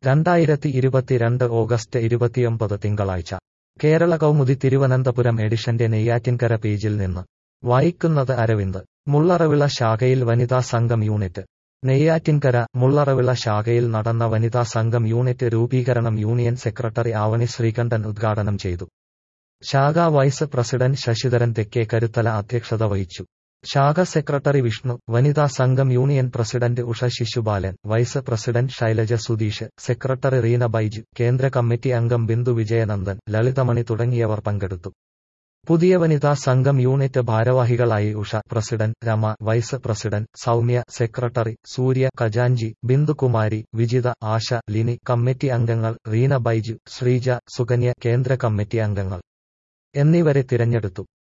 രണ്ടായിരത്തി ഇരുപത്തിരണ്ട് ഓഗസ്റ്റ് ഇരുപത്തിയൊമ്പത് തിങ്കളാഴ്ച കേരള കൗമുദി തിരുവനന്തപുരം എഡിഷന്റെ നെയ്യാറ്റിൻകര പേജിൽ നിന്ന് വായിക്കുന്നത് അരവിന്ദ് മുള്ളറവിള ശാഖയിൽ വനിതാ സംഘം യൂണിറ്റ് നെയ്യാറ്റിൻകര മുള്ളറവിള ശാഖയിൽ നടന്ന വനിതാ സംഘം യൂണിറ്റ് രൂപീകരണം യൂണിയൻ സെക്രട്ടറി ആവണി ശ്രീകണ്ഠൻ ഉദ്ഘാടനം ചെയ്തു ശാഖാ വൈസ് പ്രസിഡന്റ് ശശിധരൻ തെക്കേ കരുത്തല അധ്യക്ഷത വഹിച്ചു ശാഖ സെക്രട്ടറി വിഷ്ണു വനിതാ സംഘം union president Usha Sisupalan vice president Shailaja Sudheesh secretary Reena Baiju കേന്ദ്ര കമ്മിറ്റി അംഗം ബിന്ദു വിജയനന്ദൻ ലളിതമണി തുടങ്ങിയവർ പങ്കെടുത്തു പുതിയ വനിതാ സംഘം യൂണിറ്റ് ഭാരവാഹികളായി Usha president Rama vice president Soumya secretary Surya ഖജാൻജി ബിന്ദുകുമാരി വിജിത ആശ ലിനി കമ്മിറ്റി അംഗങ്ങൾ റീന ബൈജു ശ്രീജ സുകന്യ കേന്ദ്ര കമ്മിറ്റി അംഗങ്ങൾ എന്നിവരെ തിരഞ്ഞെടുത്തു